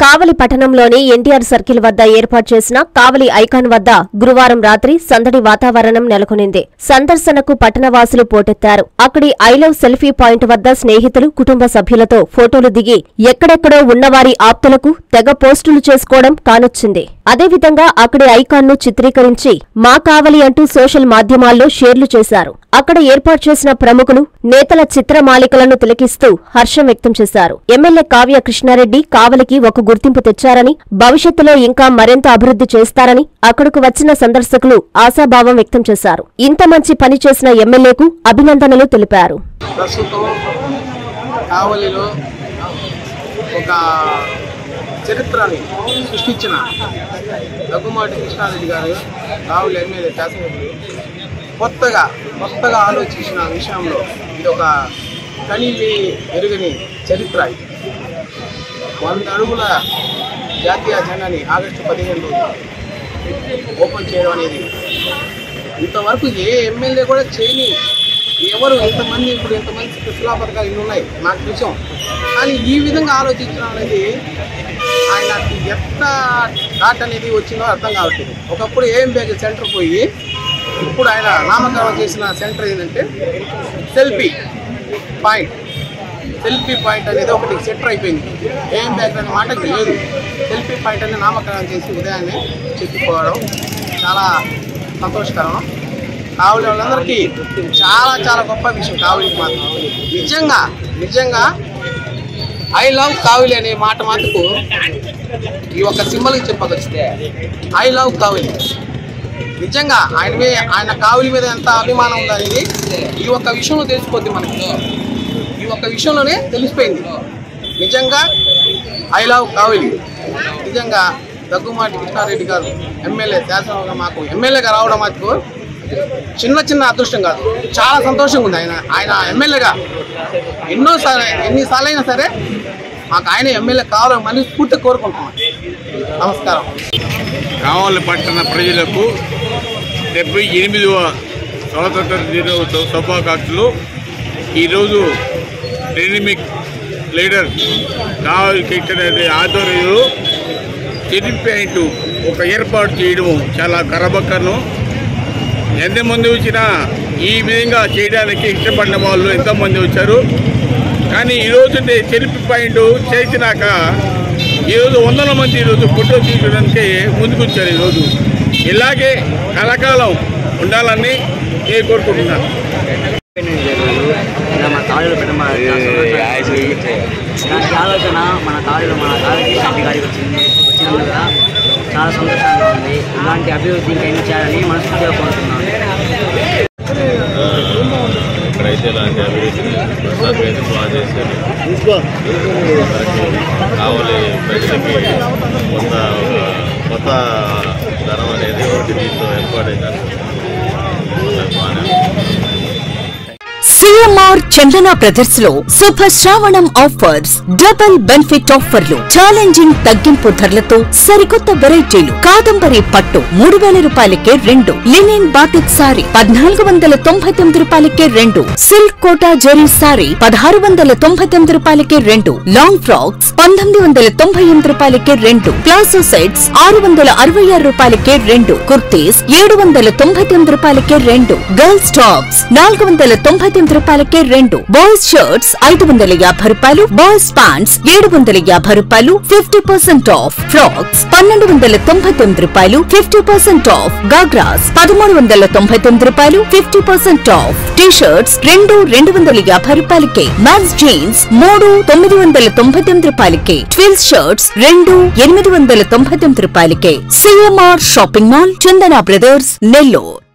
కావలి పట్టణంలోని ఎన్టీఆర్ సర్కిల్ వద్ద ఏర్పాటు చేసిన కావలి ఐకాన్ వద్ద గురువారం రాత్రి సందడి వాతావరణం నెలకొనింది సందర్శనకు పట్టణవాసులు పోటెత్తారు అక్కడి ఐ లవ్ సెల్ఫీ పాయింట్ వద్ద స్నేహితులు కుటుంబ సభ్యులతో ఫోటోలు దిగి ఎక్కడెక్కడో ఉన్నవారి ఆప్తులకు తెగ పోస్టులు చేసుకోవడం కానొచ్చింది అదేవిధంగా అక్కడి ఐకాన్ ను చిత్రీకరించి మా కావలి అంటూ సోషల్ మాధ్యమాల్లో షేర్లు చేశారు అక్కడ ఏర్పాటు చేసిన ప్రముఖులు నేతల చిత్రమాలికలను తిలకిస్తూ హర్షం వ్యక్తం చేశారు ఎమ్మెల్యే కావ్య కృష్ణారెడ్డి కావలికి ఒక గుర్తింపు తెచ్చారని భవిష్యత్తులో ఇంకా మరింత అభివృద్ధి చేస్తారని అక్కడకు వచ్చిన సందర్శకులు ఆశాభావం వ్యక్తం చేశారు ఇంత మంచి పని చేసిన ఎమ్మెల్యేకు అభినందనలు తెలిపారు ప్రస్తుతం కావలిలో ఒక చరిత్రని సృష్టించిన దగ్గుమాటి కృష్ణారెడ్డి గారు కావలి ఎమ్మెల్యే శాసనసభ్యులు కొత్తగా కొత్తగా ఆలోచించిన విషయంలో ఇది ఒక కనివి ఎరుగని చరిత్ర ఇది వంద అడుగుల జాతీయ జెండాని ఆగస్టు పదిహేను రోజు ఓపెన్ చేయడం అనేది ఇంతవరకు ఏ ఎమ్మెల్యే కూడా చేయని ఎవరు ఎంతమంది ఇప్పుడు ఎంతమంది శిలా పథకాలు ఇన్ని ఉన్నాయి నాకు విషయం కానీ ఈ విధంగా ఆలోచించడం అనేది ఆయనకి ఎంత డాట్ అనేది వచ్చిందో అర్థం కావట్లేదు ఒకప్పుడు ఏం బ్యాగ్ సెంటర్ పోయి ఇప్పుడు ఆయన నామకరణం చేసిన సెంటర్ ఏంటంటే సెల్ఫీ పాయింట్ సెల్ఫీ పాయింట్ అనేది ఒకటి సెంటర్ అయిపోయింది ఏం బ్యాగ్ అనే మాట ఇంక లేదు సెల్ఫీ పాయింట్ అనేది నామకరణం చేసి ఉదయాన్నే చెప్పుకోవడం చాలా సంతోషకరం కావలి వాళ్ళందరికీ చాలా చాలా గొప్ప విషయం కావలికి మాత్రం నిజంగా నిజంగా ఐ లవ్ కావలి అనే మాట మాటకు ఈ ఒక సింబల్కి చెప్పగలిస్తే ఐ లవ్ కావలి నిజంగా ఆయన మీద ఆయన కావలి మీద ఎంత అభిమానం ఉందో అనేది ఈ ఒక్క విషయంలో తెలిసిపోద్ది మనకి ఈ ఒక్క విషయంలోనే తెలిసిపోయింది నిజంగా ఐ లవ్ కావలి నిజంగా దగ్గుమాటి కృష్ణారెడ్డి గారు ఎమ్మెల్యే శాసనంగా మాకు ఎమ్మెల్యేగా రావడం మాకు చిన్న చిన్న అదృష్టం కాదు చాలా సంతోషంగా ఉంది ఆయన ఆయన ఎమ్మెల్యేగా ఎన్నోసార్లు ఎన్నిసార్లు అయినా సరే మాకు ఆయన ఎమ్మెల్యే కావాలని మనస్ఫూర్తిగా కోరుకుంటున్నాం నమస్కారం కావలి పట్టణ ప్రజలకు డెబ్బై ఎనిమిదవ స్వాతంత్ర దినోత్సవ శుభాకాంక్షలు ఈరోజు డైనమిక్ లీడర్ కావలి కిషన్ అనే ఆధ్వర్యంలో చెరిపి పాయింట్ ఒక ఏర్పాటు చేయడం చాలా గర్వకరం ఎంతమంది వచ్చినా ఈ విధంగా చేయడానికి ఇష్టపడిన వాళ్ళు ఎంతోమంది వచ్చారు కానీ ఈరోజు చెరిపి పాయింట్ చేసినాక ఈరోజు వందల మంది ఈరోజు ఫోటో తీయడానికి ముందుకొచ్చారు ఈరోజు ఇలాగే కలకాలం ఉండాలని నేను కోరుకుంటున్నాను ఇలా మన కాలేజీలో పెట్టడం మన చాలా సంతోషం. ఇలాంటి ఆలోచన మన కాలేజీలో మన కాలేజీ శాంతి గారికి వచ్చింది వచ్చినందుకు చాలా సంతోషంగా ఉంది ఇలాంటి అభివృద్ధి ఇంకా ఎన్ని చేయాలని మనస్ఫూర్తిగా కోరుతున్నాను ఇక్కడైతే ఇలాంటి అభివృద్ధిని ప్రసాద్ అయితే బాగా చేశారు మనకి కావలి ప్రజలకి కొత్త ఒక కొత్త ధనం అనేది ఒకటి దీంతో ఏర్పాటైందని బాగానే ఉంది. సిఎంఆర్ చందన బ్రదర్స్ లో శుభ శ్రావణం ఆఫర్స్ డబుల్ బెనిఫిట్ ఆఫర్లు ఛాలెంజింగ్ తగ్గింపు ధరలతో సరికొత్త వెరైటీలు కాదంబరి పట్టు మూడు వేల రూపాయలకే రెండు లినిన్ బాటిక్ సారీ పద్నాలుగు వందల తొంభై తొమ్మిది రూపాయలకే రెండు సిల్క్ కోటా జెరీ సారీ పదహారు వందల తొంభై తొమ్మిది రూపాయలకే రెండు లాంగ్ ఫ్రాక్స్ పంతొమ్మిది వందల తొంభై ఎనిమిది రూపాయలకే రెండు ప్లాసో సెట్స్ ఆరు వందల అరవై ఆరు రూపాయలకే రెండు కుర్తీస్ ఏడు వందల తొంభై తొమ్మిది రూపాయలకే రెండు గర్ల్స్ టాప్స్ నాలుగు వందల తొంభై తొమ్మిది రూపాయలకే రెండు బాయ్స్ షర్ట్స్ ఐదు వందల యాభై రూపాయలు బాయ్స్ ప్యాంట్స్ ఏడు వందల యాభై రూపాయలు ఫిఫ్టీ పర్సెంట్ ఆఫ్ ఫ్రాక్స్ పన్నెండు వందల తొంభై తొమ్మిది రూపాయలు ఫిఫ్టీ పర్సెంట్ ఆఫ్ గాగ్రాస్ పదమూడు వందల తొంభై తొమ్మిది రూపాయలు fifty percent off T shirts రెండు రెండు వందల యాభై రూపాయలకే మ్యాన్స్ జీన్స్ మూడు తొమ్మిది వందల తొంభై తొమ్మిది రూపాయలకే ట్విల్స్ షర్ట్స్ రెండు ఎనిమిది వందల తొంభై తొమ్మిది రూపాయలకే CMR shopping mall Chandana Brothers Nellore